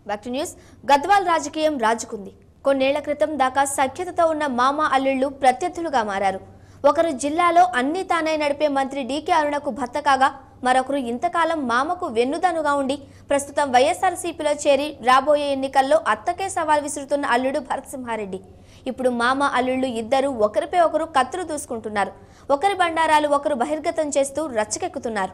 Back to news Gadwal రాజకీయం రాజుకుంది కొన్నేళ్ల క్రితం దాకా సఖ్యతతో ఉన్న మామ అల్లుళ్లు ప్రత్యర్థులుగా మారారు ఒకరు జిల్లాలో అన్ని తానై నడిపే మంత్రి డీకే అరుణకు భర్త కాగా మరొకరు ఇంతకాలం మామకు వెన్నుదనుగా ఉండి ప్రస్తుతం వైఎస్ఆర్సీపీలో చేరి రాబోయే ఎన్నికల్లో అత్తకే సవాల్ విసురుతున్న అల్లుడు భరత్సింహారెడ్డి ఇప్పుడు మామ అల్లుళ్ళు ఇద్దరు ఒకరిపై ఒకరు కత్తులు దూసుకుంటున్నారు ఒకరి బండారాలు ఒకరు బహిర్గతం చేస్తూ రచ్చకెక్కుతున్నారు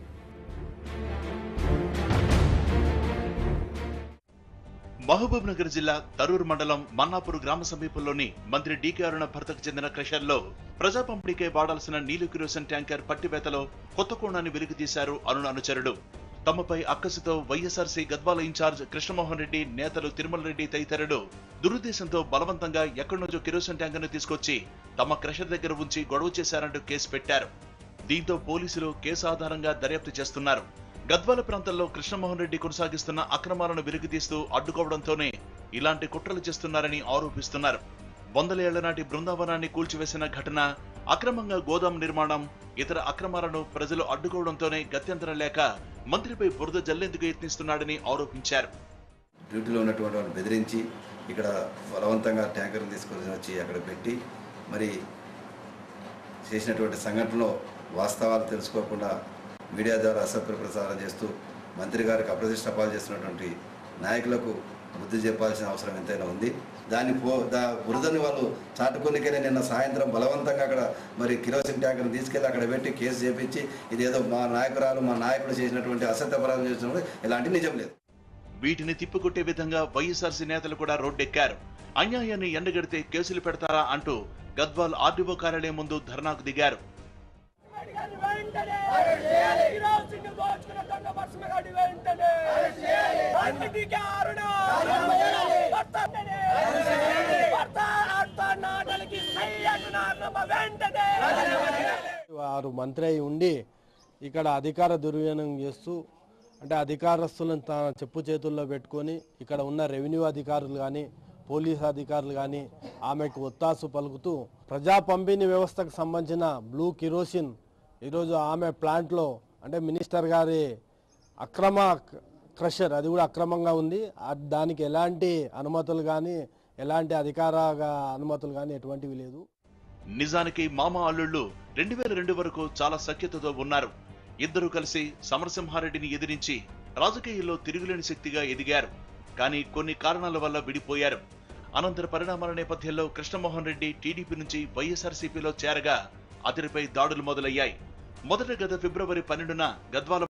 మహబూబ్ నగర్ జిల్లా తరూర్ మండలం మన్నాపూర్ గ్రామ సమీపంలోని మంత్రి డీకే అరుణ భర్తకు చెందిన క్రషర్లో ప్రజా పంపిణీకే వాడాల్సిన నీలు కిరోసిన్ ట్యాంకర్ పట్టివేతలో కొత్త కోణాన్ని వెలికితీశారు అరుణ అనుచరుడు తమపై అక్కసుతో వైఎస్ఆర్సీ గద్వాల ఇన్ఛార్జ్ కృష్ణమోహన్ రెడ్డి నేతలు తిరుమల రెడ్డి తదితరులు దురుద్దేశంతో బలవంతంగా ఎక్కడి నుంచో కిరోసిన్ ట్యాంకర్ను తీసుకొచ్చి తమ క్రషర్ దగ్గర ఉంచి గొడవ చేశారంటూ కేసు పెట్టారు దీంతో పోలీసులు కేసు ఆధారంగా దర్యాప్తు చేస్తున్నారు గద్వాల ప్రాంతంలో కృష్ణమోహన్ రెడ్డి కొనసాగిస్తున్న అక్రమాలను వెలుగుతీస్తూ అడ్డుకోవడంతోనే ఇలాంటి కుట్రలు చేస్తున్నారని ఆరోపిస్తున్నారు వందల ఏళ్ల నాటి బృందావనాన్ని కూల్చివేసిన ఘటన అక్రమంగా గోదాం నిర్మాణం ఇతర అక్రమాలను ప్రజలు అడ్డుకోవడంతోనే గత్యంతరం లేక మంత్రిపై బురద జల్లేందుకు యత్నిస్తున్నాడని ఆరోపించారు డ్యూటీలో ఉన్నటువంటి వాళ్ళని బెదిరించి ఇక్కడ బలవంతంగా ట్యాంకర్ని తీసుకొని వచ్చి అక్కడ పెట్టి మరి చేసినటువంటి సంఘటనలో వాస్తవాలు తెలుసుకోకుండా మీడియా ద్వారా అసత్య ప్రచారం చేస్తూ మంత్రి గారికి అప్రతిష్ట పాలు చేస్తున్నటువంటి నాయకులకు బుద్ధి చెప్పాల్సిన అవసరం ఎంతైనా ఉంది దాన్ని పో దా బురదని వాళ్ళు చాటుకొనికనే నిన్న సాయంత్రం బలవంతంగా అక్కడ మరి కిరోసిన్ ట్యాంకర్ని తీసుకెళ్ళి అక్కడ పెట్టి కేసు చేపించి ఇదేదో మా నాయకురాలు మా నాయకుడు చేసినటువంటి అసత్యపరాధం చేసినప్పుడు ఇలాంటి నిజం లేదు వీటిని తిప్పికొట్టే విధంగా వైఎస్ఆర్సీ నేతలు కూడా రోడ్డెక్కారు అన్యాయాన్ని ఎండగడితే కేసులు పెడతారా అంటూ గద్వాల్ ఆర్డీఓ కార్యాలయం ముందు ధర్నాకు దిగారు వెంటనే ఈరోజు సింగిల్ దోచుకున్న దొంగ పరశుమగాడి వెంటనే అన్నిటికీ అరుణ భర్త వెంటనే. భర్త ఆడతా నాటలకి సై అంటున్నారమ్మ వెంటనే వారు మంత్రి అయి ఉండి ఇక్కడ అధికార దుర్వినియోగం చేస్తూ అంటే అధికారస్తులను తన చెప్పు చేతుల్లో పెట్టుకొని ఇక్కడ ఉన్న రెవెన్యూ అధికారులు కానీ పోలీస్ అధికారులు కానీ ఆమెకు ఒత్తాసు పలుకుతూ ప్రజా పంపిణీ వ్యవస్థకు సంబంధించిన బ్లూ కిరోసిన్ ఈరోజు ఆమె ప్లాంట్లో అంటే మినిస్టర్ గారి అక్రమ క్రషర్ అది కూడా అక్రమంగా ఉంది ఆ- దానికి ఎలాంటి అనుమతులు కానీ ఎలాంటి అధికార అనుమతులు కానీ ఎటువంటివి లేదు నిజానికి మామ అల్లుళ్ళు రెండు వేల రెండు వరకు చాలా సఖ్యతతో ఉన్నారు ఇద్దరు కలిసి సమరసింహారెడ్డిని ఎదిరించి రాజకీయాల్లో తిరుగులేని శక్తిగా ఎదిగారు కానీ కొన్ని కారణాల వల్ల విడిపోయారు అనంతర పరిణామాల నేపథ్యంలో కృష్ణమోహన్ రెడ్డి టీడీపీ నుంచి వైఎస్ఆర్సీపీలో చేరగా అతడిపై దాడులు మొదలయ్యాయి మొదట గత ఫిబ్రవరి పన్నెండున గద్వాల